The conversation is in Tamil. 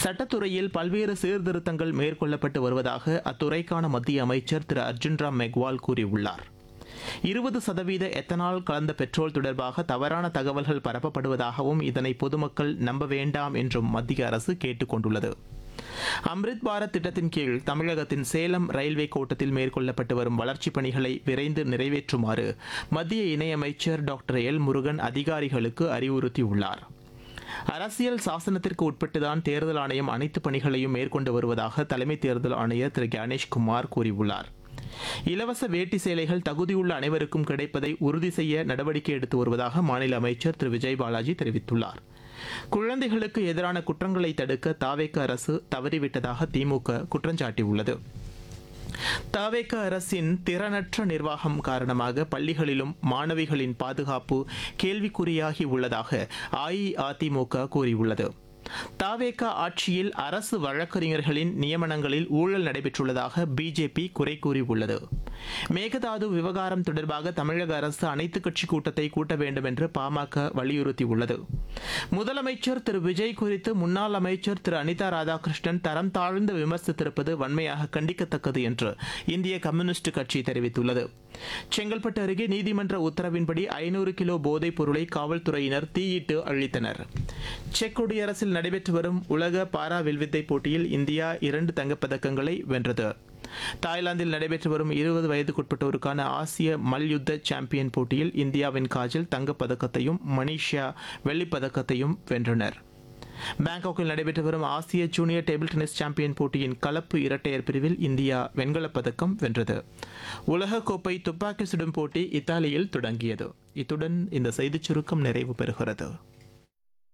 சட்டத்துறையில் பல்வேறு சீர்திருத்தங்கள் மேற்கொள்ளப்பட்டு வருவதாக அத்துறைக்கான மத்திய அமைச்சர் திரு அர்ஜுன் ராம் மெக்வால் கூறியுள்ளார் இருபது சதவீத எத்தனால் கலந்த பெட்ரோல் தொடர்பாக தவறான தகவல்கள் பரப்பப்படுவதாகவும் இதனை பொதுமக்கள் நம்ப வேண்டாம் என்றும் மத்திய அரசு கேட்டுக் கொண்டுள்ளது அம்ரித் பாரத் திட்டத்தின் கீழ் தமிழகத்தின் சேலம் ரயில்வே கோட்டத்தில் மேற்கொள்ளப்பட்டு வரும் வளர்ச்சிப் பணிகளை விரைந்து நிறைவேற்றுமாறு மத்திய இணையமைச்சர் டாக்டர் எல் முருகன் அதிகாரிகளுக்கு அறிவுறுத்தியுள்ளார் அரசியல் சாசனத்திற்கு உட்பட்டுதான் தேர்தல் ஆணையம் அனைத்து பணிகளையும் மேற்கொண்டு வருவதாக தலைமை தேர்தல் ஆணையர் திரு கணேஷ்குமார் கூறியுள்ளார் இலவச வேட்டி சேலைகள் தகுதியுள்ள அனைவருக்கும் கிடைப்பதை உறுதி செய்ய நடவடிக்கை எடுத்து வருவதாக மாநில அமைச்சர் திரு விஜய் பாலாஜி தெரிவித்துள்ளார் குழந்தைகளுக்கு எதிரான குற்றங்களை தடுக்க தாவேக்க அரசு தவறிவிட்டதாக திமுக குற்றஞ்சாட்டியுள்ளது தாவேக்க அரசின் திறனற்ற நிர்வாகம் காரணமாக பள்ளிகளிலும் மாணவிகளின் பாதுகாப்பு கேள்விக்குறியாகி உள்ளதாக அஇஅதிமுக கூறியுள்ளது தாவேகா ஆட்சியில் அரசு வழக்கறிஞர்களின் நியமனங்களில் ஊழல் நடைபெற்றுள்ளதாக பிஜேபி குறை கூறியுள்ளது மேகதாது விவகாரம் தொடர்பாக தமிழக அரசு அனைத்து கட்சி கூட்டத்தை கூட்ட வேண்டும் என்று பாமக வலியுறுத்தியுள்ளது முதலமைச்சர் திரு விஜய் குறித்து முன்னாள் அமைச்சர் திரு அனிதா ராதாகிருஷ்ணன் தரம் தாழ்ந்து விமர்சித்திருப்பது வன்மையாக கண்டிக்கத்தக்கது என்று இந்திய கம்யூனிஸ்ட் கட்சி தெரிவித்துள்ளது செங்கல்பட்டு அருகே நீதிமன்ற உத்தரவின்படி ஐநூறு கிலோ போதைப் பொருளை காவல்துறையினர் தீயிட்டு அழித்தனர் செக் குடியரசில் நடைபெற்று வரும் உலக பாரா வில்வித்தை போட்டியில் இந்தியா இரண்டு தங்கப்பதக்கங்களை வென்றது தாய்லாந்தில் நடைபெற்று வரும் இருபது வயதுக்குட்பட்டோருக்கான ஆசிய மல்யுத்த சாம்பியன் போட்டியில் இந்தியாவின் காஜல் தங்கப்பதக்கத்தையும் மனிஷா வெள்ளிப்பதக்கத்தையும் வென்றனர் பாங்காக்கில் நடைபெற்று வரும் ஆசிய ஜூனியர் டேபிள் டென்னிஸ் சாம்பியன் போட்டியின் கலப்பு இரட்டையர் பிரிவில் இந்தியா வெண்கலப் பதக்கம் வென்றது உலகக்கோப்பை துப்பாக்கி சுடும் போட்டி இத்தாலியில் தொடங்கியது இத்துடன் இந்த செய்திச் சுருக்கம் நிறைவு பெறுகிறது